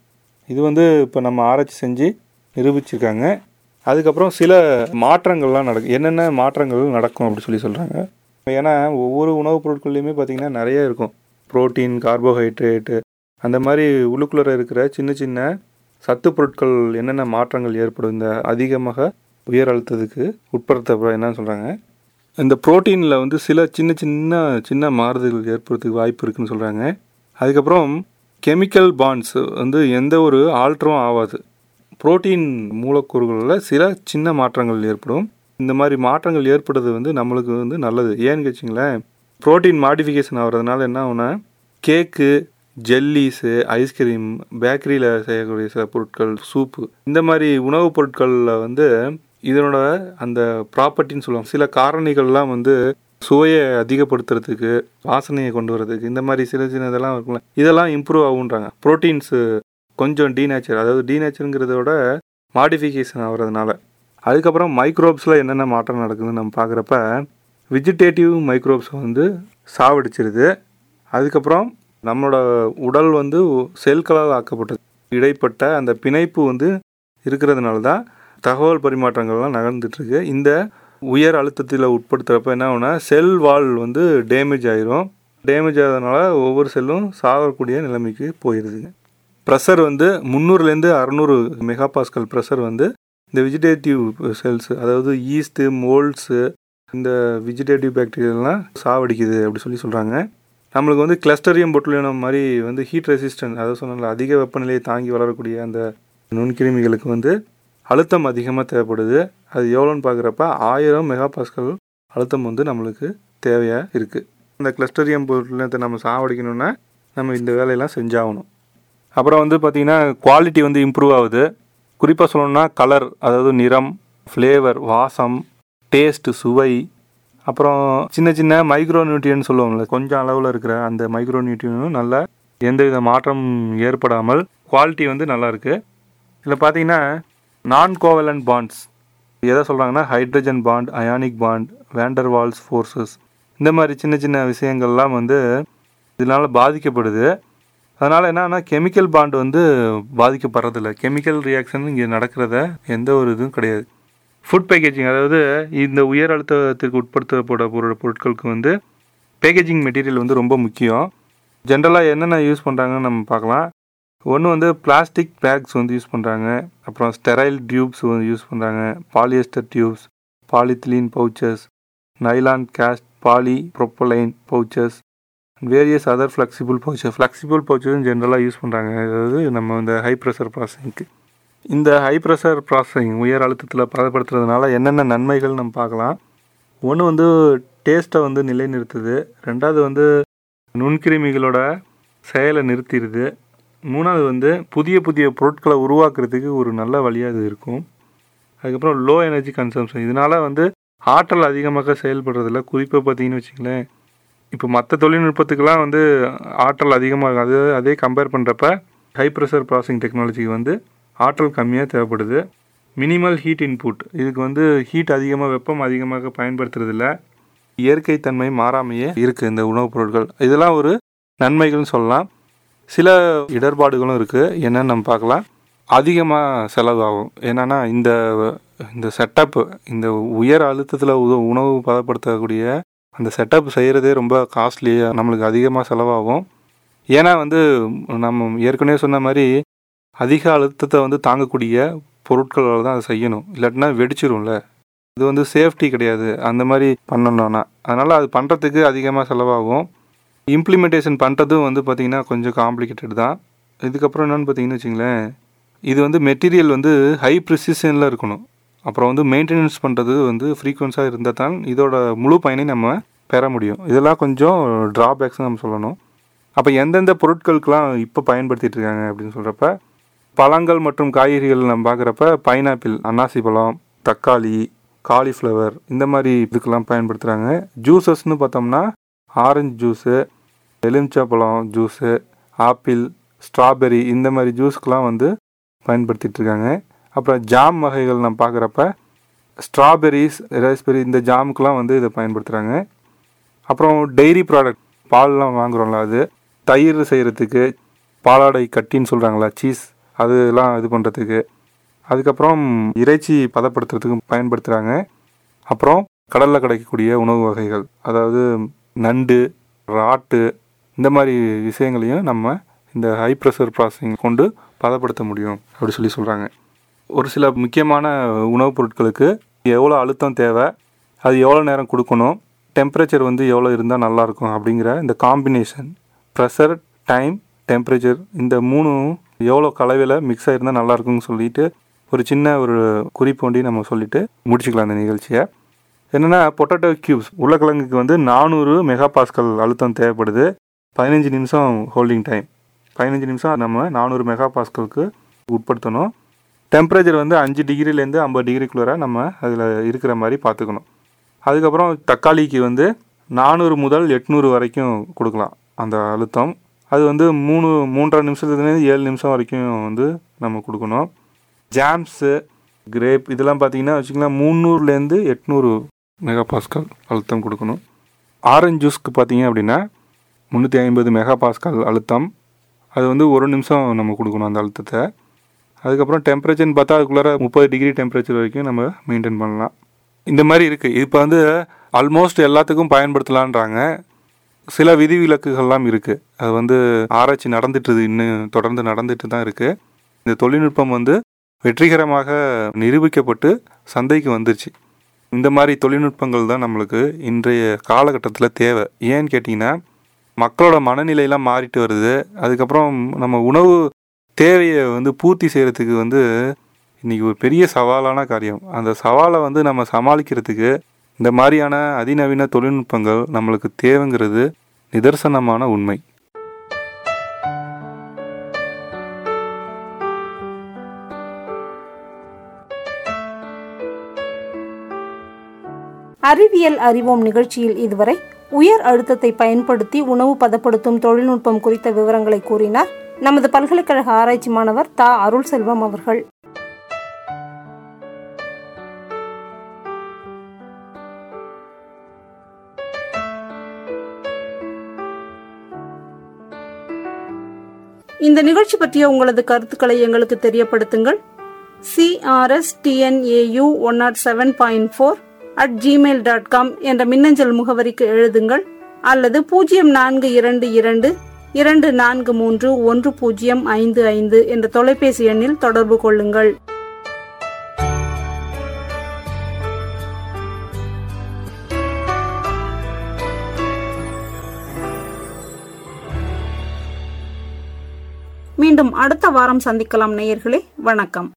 இது வந்து இப்போ நம்ம ஆராய்ச்சி செஞ்சு நிரூபிச்சிருக்காங்க அதுக்கப்புறம் சில மாற்றங்கள்லாம் நடக்கும் என்னென்ன மாற்றங்கள் நடக்கும் அப்படி சொல்லி சொல்கிறாங்க ஏன்னா ஒவ்வொரு உணவுப் பொருட்கள்லையுமே பார்த்திங்கன்னா நிறைய இருக்கும் புரோட்டீன் கார்போஹைட்ரேட்டு அந்த மாதிரி உள்ளுக்குள்ளே இருக்கிற சின்ன சின்ன சத்து பொருட்கள் என்னென்ன மாற்றங்கள் ஏற்படும் இந்த அதிகமாக உயர் அழுத்தத்துக்கு உட்படுத்த என்னன்னு சொல்கிறாங்க இந்த புரோட்டீனில் வந்து சில சின்ன சின்ன சின்ன மாறுதல்கள் ஏற்படுறதுக்கு வாய்ப்பு இருக்குன்னு சொல்கிறாங்க அதுக்கப்புறம் கெமிக்கல் பாண்ட்ஸ் வந்து எந்த ஒரு ஆல்ட்ரும் ஆகாது புரோட்டீன் மூலக்கூறுகளில் சில சின்ன மாற்றங்கள் ஏற்படும் இந்த மாதிரி மாற்றங்கள் ஏற்படுறது வந்து நம்மளுக்கு வந்து நல்லது ஏன்னு கேச்சிங்களேன் புரோட்டீன் மாடிஃபிகேஷன் ஆகிறதுனால என்ன ஆகுனா கேக்கு ஜெல்லிஸு ஐஸ்கிரீம் பேக்கரியில் செய்யக்கூடிய சில பொருட்கள் சூப்பு இந்த மாதிரி உணவுப் பொருட்களில் வந்து இதனோட அந்த ப்ராப்பர்ட்டின்னு சொல்லுவாங்க சில காரணிகள்லாம் வந்து சுவையை அதிகப்படுத்துறதுக்கு வாசனையை கொண்டு வரதுக்கு இந்த மாதிரி சில சின்ன இதெல்லாம் இருக்குல்ல இதெல்லாம் இம்ப்ரூவ் ஆகுன்றாங்க ப்ரோட்டீன்ஸு கொஞ்சம் டீநேச்சர் அதாவது டீநேச்சருங்கிறத விட மாடிஃபிகேஷன் ஆகிறதுனால அதுக்கப்புறம் மைக்ரோப்ஸில் என்னென்ன மாற்றம் நடக்குதுன்னு நம்ம பார்க்குறப்ப விஜிடேட்டிவ் மைக்ரோப்ஸ் வந்து சாவடிச்சிருது அதுக்கப்புறம் நம்மளோட உடல் வந்து செல்களால் ஆக்கப்பட்டது இடைப்பட்ட அந்த பிணைப்பு வந்து இருக்கிறதுனால தான் தகவல் பரிமாற்றங்கள்லாம் நகர்ந்துட்டுருக்கு இந்த உயர் அழுத்தத்தில் உட்படுத்துகிறப்ப என்ன ஆகுனா செல் வால் வந்து டேமேஜ் ஆயிரும் டேமேஜ் ஆகிறதுனால ஒவ்வொரு செல்லும் சாகக்கூடிய நிலைமைக்கு போயிடுதுங்க ப்ரெஷர் வந்து முந்நூறுலேருந்து அறநூறு மெகா பாஸ்கல் ப்ரெஷர் வந்து இந்த விஜிடேட்டிவ் செல்ஸ் அதாவது ஈஸ்ட்டு மோல்ட்ஸு இந்த விஜிடேட்டிவ் பாக்டீரியெல்லாம் சாவடிக்குது அப்படி சொல்லி சொல்கிறாங்க நம்மளுக்கு வந்து கிளஸ்டரியம் பொட்டுலினம் மாதிரி வந்து ஹீட் ரெசிஸ்டன்ட் அதாவது சொன்னால அதிக வெப்பநிலையை தாங்கி வளரக்கூடிய அந்த நுண்கிருமிகளுக்கு வந்து அழுத்தம் அதிகமாக தேவைப்படுது அது எவ்வளோன்னு பார்க்குறப்ப ஆயிரம் மெகா பாஸ்கல் அழுத்தம் வந்து நம்மளுக்கு தேவையாக இருக்குது இந்த கிளஸ்டரியம் பொருளினத்தை நம்ம சாவடிக்கணும்னா நம்ம இந்த வேலையெல்லாம் செஞ்சாகணும் அப்புறம் வந்து பார்த்திங்கன்னா குவாலிட்டி வந்து இம்ப்ரூவ் ஆகுது குறிப்பாக சொல்லணும்னா கலர் அதாவது நிறம் ஃப்ளேவர் வாசம் டேஸ்ட்டு சுவை அப்புறம் சின்ன சின்ன மைக்ரோ நியூட்ரியன் சொல்லுவாங்கள்ல கொஞ்சம் அளவில் இருக்கிற அந்த மைக்ரோ நியூட்ரியனும் நல்ல எந்தவித மாற்றம் ஏற்படாமல் குவாலிட்டி வந்து நல்லா இருக்கு இதில் பார்த்தீங்கன்னா நான் கோவலண்ட் பாண்ட்ஸ் எதை சொல்கிறாங்கன்னா hydrogen bond ionic bond van der Waals forces இந்த மாதிரி சின்ன சின்ன விஷயங்கள்லாம் வந்து இதனால் பாதிக்கப்படுது அதனால் என்னன்னா கெமிக்கல் பாண்ட் வந்து பாதிக்கப்படுறதில்ல கெமிக்கல் ரியாக்ஷன் இங்கே நடக்கிறத எந்த ஒரு இதுவும் கிடையாது ஃபுட் பேக்கேஜிங் அதாவது இந்த உயர் அழுத்தத்திற்கு உட்படுத்தப்பட பொருள் பொருட்களுக்கு வந்து பேக்கேஜிங் மெட்டீரியல் வந்து ரொம்ப முக்கியம் ஜென்ரலாக என்னென்ன யூஸ் பண்ணுறாங்கன்னு நம்ம பார்க்கலாம் ஒன்று வந்து பிளாஸ்டிக் பேக்ஸ் வந்து யூஸ் பண்ணுறாங்க அப்புறம் ஸ்டெரைல் டியூப்ஸ் வந்து யூஸ் பண்ணுறாங்க polyester tubes polyethylene pouches nylon cast polypropylene pouches various other flexible pouches flexible பவுச்சஸும் ஜென்ரலாக யூஸ் பண்ணுறாங்க அதாவது நம்ம இந்த ஹை ப்ரெஷர் ப்ராசஸிங்க்கு இந்த ஹை ப்ரெஷர் ப்ராசஸிங் உயர் அழுத்தத்தில் பதப்படுத்துறதுனால என்னென்ன நன்மைகள் நம்ம பார்க்கலாம் ஒன்று வந்து டேஸ்ட்டை வந்து நிலைநிறுத்துது ரெண்டாவது வந்து நுண்கிருமிகளோட செயலை நிறுத்திடுது மூணாவது வந்து புதிய புதிய பொருட்களை உருவாக்குறதுக்கு ஒரு நல்ல வழியாக இது இருக்கும் அதுக்கப்புறம் லோ எனர்ஜி கன்சம்ஷன் இதனால் வந்து ஆற்றல் அதிகமாக செயல்படுறதில்ல குறிப்பாக பார்த்தீங்கன்னு வச்சுங்களேன் இப்போ மற்ற தொழில்நுட்பத்துக்கெல்லாம் வந்து ஆற்றல் அதிகமாக அது அதே கம்பேர் பண்ணுறப்ப ஹை ப்ரெஷர் ப்ராசஸிங் டெக்னாலஜிக்கு வந்து ஆற்றல் கம்மியாக தேவைப்படுது மினிமல் ஹீட் இன்புட் இதுக்கு வந்து ஹீட் அதிகமாக வெப்பம் அதிகமாக பயன்படுத்துறதில்ல இயற்கை தன்மை மாறாமையே இருக்குது இந்த உணவுப் பொருட்கள் இதெல்லாம் ஒரு நன்மைகள்னு சொல்லலாம் சில இடர்பாடுகளும் இருக்குது என்னன்னு நம்ம பார்க்கலாம் அதிகமாக செலவாகும் என்னென்னா இந்த இந்த செட்டப்பு இந்த உயர் அழுத்தத்தில் உ- உணவு பதப்படுத்தக்கூடிய அந்த செட்டப் செய்கிறதே ரொம்ப காஸ்ட்லியாக நம்மளுக்கு அதிகமாக செலவாகும் ஏன்னா வந்து நம்ம ஏற்கனவே சொன்ன மாதிரி அதிக அழுத்தத்தை வந்து தாங்கக்கூடிய பொருட்களால் தான் அதை செய்யணும் இல்லாட்டினா வெடிச்சிரும்ல இது வந்து சேஃப்டி கிடையாது அந்த மாதிரி பண்ணணும்னா அதனால் அது பண்ணுறதுக்கு அதிகமாக செலவாகும் இம்ப்ளிமெண்டேஷன் பண்ணுறதும் வந்து பார்த்திங்கன்னா கொஞ்சம் காம்ப்ளிகேட்டட் தான் இதுக்கப்புறம் என்னென்னு பார்த்தீங்கன்னு வச்சுங்களேன் இது வந்து மெட்டீரியல் வந்து ஹை ப்ரிசிஷனில் இருக்கணும் அப்புறம் வந்து மெயின்டெனன்ஸ் பண்ணுறது வந்து ஃப்ரீக்வன்ஸாக இருந்தால் தான் இதோட முழு பயனை நம்ம பெற முடியும் இதெல்லாம் கொஞ்சம் ட்ராபேக்ஸ் நம்ம சொல்லணும் அப்போ எந்தெந்த பொருட்களுக்கெல்லாம் இப்போ பயன்படுத்திட்டு இருக்காங்க அப்படின்னு சொல்கிறப்ப பழங்கள் மற்றும் காய்கறிகள் நம்ம பார்க்குறப்ப பைனாப்பிள் அன்னாசி பழம் தக்காளி காலிஃப்ளவர் இந்த மாதிரி இதுக்கெல்லாம் பயன்படுத்துகிறாங்க ஜூஸஸ்னு பார்த்தோம்னா ஆரஞ்சு ஜூஸு எலுமிச்சப்பழம் ஜூஸு ஆப்பிள் ஸ்ட்ராபெரி இந்த மாதிரி ஜூஸ்க்கெலாம் வந்து பயன்படுத்திட்டு இருக்காங்க அப்புறம் ஜாம் வகைகள் நம்ம பார்க்குறப்ப ஸ்ட்ராபெரிஸ் ரேஸ்பெரி இந்த ஜாமுக்கெலாம் வந்து இதை பயன்படுத்துகிறாங்க அப்புறம் டெய்ரி ப்ராடக்ட் பால்லாம் வாங்குறோம்ல அது தயிர் செய்கிறதுக்கு பாலாடை கட்டின்னு சொல்கிறாங்களா சீஸ் அதெல்லாம் இது பண்ணுறதுக்கு அதுக்கப்புறம் இறைச்சி பதப்படுத்துறதுக்கும் பயன்படுத்துகிறாங்க அப்புறம் கடலில் கிடைக்கக்கூடிய உணவு வகைகள் அதாவது நண்டு ராட்டு இந்த மாதிரி விஷயங்களையும் நம்ம இந்த ஹை ப்ரெஷர் ப்ராசஸிங் கொண்டு பதப்படுத்த முடியும் அப்படி சொல்லி சொல்கிறாங்க ஒரு சில முக்கியமான உணவுப் பொருட்களுக்கு எவ்வளோ அழுத்தம் தேவை அது எவ்வளோ நேரம் கொடுக்கணும் டெம்பரேச்சர் வந்து எவ்வளோ இருந்தால் நல்லாயிருக்கும் அப்படிங்கிற இந்த காம்பினேஷன் ப்ரெஷர் டைம் டெம்பரேச்சர் இந்த மூணும் எவ்வளோ கலவையில் மிக்ஸ் ஆகிருந்தால் நல்லாயிருக்கும்னு சொல்லிட்டு ஒரு சின்ன ஒரு குறிப்பு ஒண்டி நம்ம சொல்லிட்டு முடிச்சுக்கலாம் அந்த நிகழ்ச்சியை என்னென்னா பொட்டேட்டோ கியூப்ஸ் உருளைக்கிழங்குக்கு வந்து நானூறு மெகா பாஸ்கல் அழுத்தம் தேவைப்படுது பதினஞ்சு நிமிஷம் ஹோல்டிங் டைம் பதினஞ்சு நிமிஷம் நம்ம நானூறு மெகா பாஸ்கலுக்கு உட்படுத்தணும் டெம்பரேச்சர் வந்து அஞ்சு டிகிரிலேருந்து ஐம்பது டிகிரிக்குள்ளே நம்ம அதில் இருக்கிற மாதிரி பார்த்துக்கணும் அதுக்கப்புறம் தக்காளிக்கு வந்து நானூறு முதல் எட்நூறு வரைக்கும் கொடுக்கலாம் அந்த அழுத்தம் அது வந்து மூணு மூன்றரை நிமிஷத்துலேருந்து ஏழு நிமிஷம் வரைக்கும் வந்து நம்ம கொடுக்கணும் ஜாம்ஸு கிரேப் இதெல்லாம் பார்த்தீங்கன்னா வச்சுக்கலாம் முந்நூறுலேருந்து எட்நூறு மெகா பாஸ்கல் அழுத்தம் கொடுக்கணும் ஆரஞ்சு ஜூஸ்க்கு பார்த்தீங்க அப்படின்னா முந்நூற்றி ஐம்பது மெகா பாஸ்கல் அழுத்தம் அது வந்து ஒரு நிமிஷம் நம்ம கொடுக்கணும் அந்த அழுத்தத்தை அதுக்கப்புறம் டெம்பரேச்சர்னு பார்த்தா அதுக்குள்ளார முப்பது டிகிரி டெம்பரேச்சர் வரைக்கும் நம்ம மெயின்டைன் பண்ணலாம் இந்த மாதிரி இருக்குது இப்போ வந்து ஆல்மோஸ்ட் எல்லாத்துக்கும் பயன்படுத்தலான்றாங்க சில விதிவிலக்குகள்லாம் இருக்குது அது வந்து ஆராய்ச்சி நடந்துட்டு இன்னும் தொடர்ந்து நடந்துட்டு தான் இருக்குது இந்த தொழில்நுட்பம் வந்து வெற்றிகரமாக நிரூபிக்கப்பட்டு சந்தைக்கு வந்துருச்சு இந்த மாதிரி தொழில்நுட்பங்கள் தான் நம்மளுக்கு இன்றைய காலகட்டத்தில் தேவை ஏன்னு கேட்டிங்கன்னா மக்களோட மனநிலையெல்லாம் மாறிட்டு வருது அதுக்கப்புறம் நம்ம உணவு தேவையை வந்து பூர்த்தி செய்கிறதுக்கு வந்து இன்றைக்கி ஒரு பெரிய சவாலான காரியம் அந்த சவாலை வந்து நம்ம சமாளிக்கிறதுக்கு இந்த மாதிரியான அதிநவீன தொழில்நுட்பங்கள் நம்மளுக்கு தேவைங்கிறது நிதர்சனமான உண்மை அறிவியல் அறிவோம் நிகழ்ச்சியில் இதுவரை உயர் அழுத்தத்தை பயன்படுத்தி உணவு பதப்படுத்தும் தொழில்நுட்பம் குறித்த விவரங்களை கூறினார் நமது பல்கலைக்கழக ஆராய்ச்சி மாணவர் தா அருள் செல்வம் அவர்கள் இந்த நிகழ்ச்சி பற்றிய உங்களது கருத்துக்களை எங்களுக்கு தெரியப்படுத்துங்கள் CRS TNAU one nought seven point four at gmail dot com என்ற மின்னஞ்சல் முகவரிக்கு எழுதுங்கள் அல்லது பூஜ்ஜியம் நான்கு இரண்டு இரண்டு இரண்டு நான்கு மூன்று ஒன்று பூஜ்ஜியம் ஐந்து ஐந்து என்ற தொலைபேசி எண்ணில் தொடர்பு கொள்ளுங்கள் மீண்டும் அடுத்த வாரம் சந்திக்கலாம் நேயர்களே வணக்கம்